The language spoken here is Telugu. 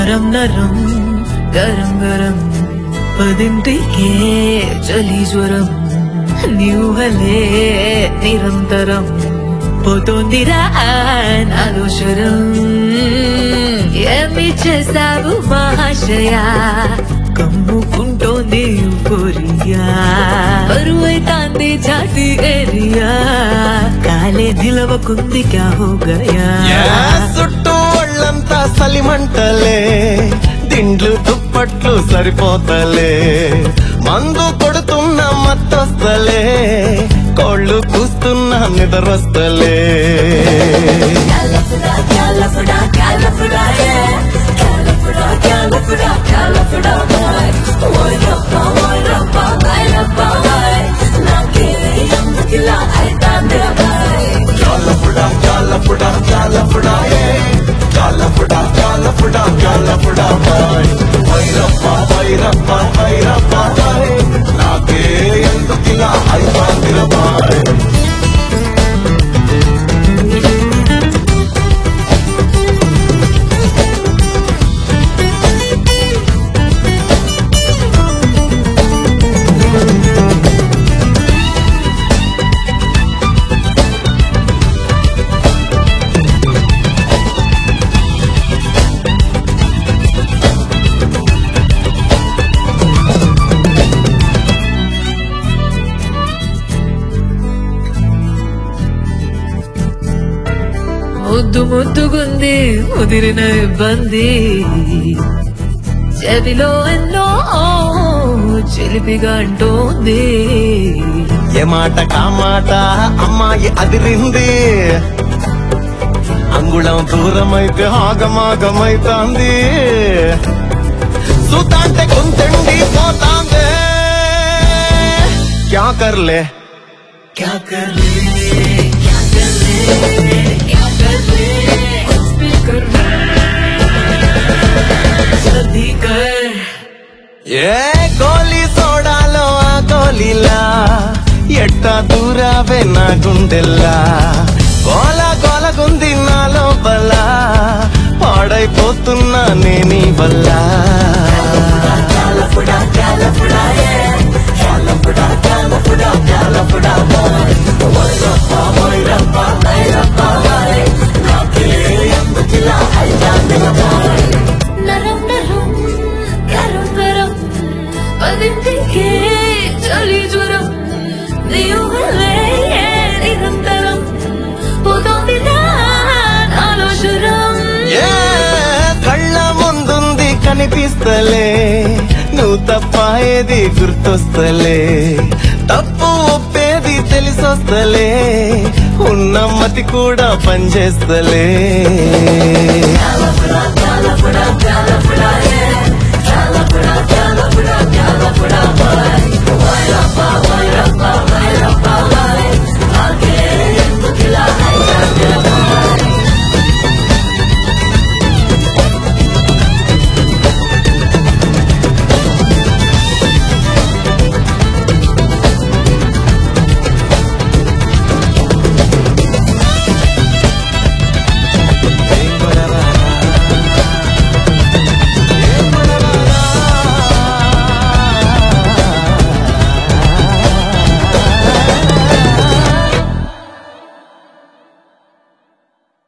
నరం నరం గరం గరం పదింటికే చలి జ్వరం నీవుహలే నిరంతరం పోతోందిరా నాలో శరం ఏమి చేసావు మహాశయా కమ్ముకుంటోంది కొరియా బరువైతాంది ఛాతి ఏరియా కాలే నిలవకుంది క్యా హో గయా చుట్టూ ఒళ్ళంతా సలిమంటలే దిండ్లు దుప్పట్లు సరిపోతలే మందు కొడుతున్న మత్తొస్తలే కోళ్ళు కూస్తున్న నిద్రొస్తలే నాకే ఎందుకిలా అయిపోయిందిరా బాయ్ ముద్దు ముద్దుగుంది ముదిరిన ఇబ్బంది చెవిలో ఎన్నో చిలిపిగా అంటోంది ఏ మాట కామాట అమ్మాయి అదిరింది అంగుళం దూరమైతే ఆగమాగమైతాంది సుతాంటే కొంతండి పోతాందే క్యా కర్లే क्या कर ले क्या कर ले क्या कर ले कुछ भी कर जल्दी कर ఏ గోలీ సోడాలో ఆ గోలీలా ఎట్టా దూరావే నా గుండెల్లా గోల గోలగుంది నా లోపల పాడైపోతున్నా నేనీ వల్ల నరం నరం గరం గరం పదింటికే చలి జ్వరం నీవు వల్లే నిరంతరం పోతోంది నాలో శురం ఏ కళ్ళ ముందుంది కనిపిస్తలే నువ్వు తప్ప ఏది గుర్తొస్తలే తప్పు ఒప్పేది తెలిసొస్తలే ఉన్న మతి కూడా పనిచేస్తలే Bye.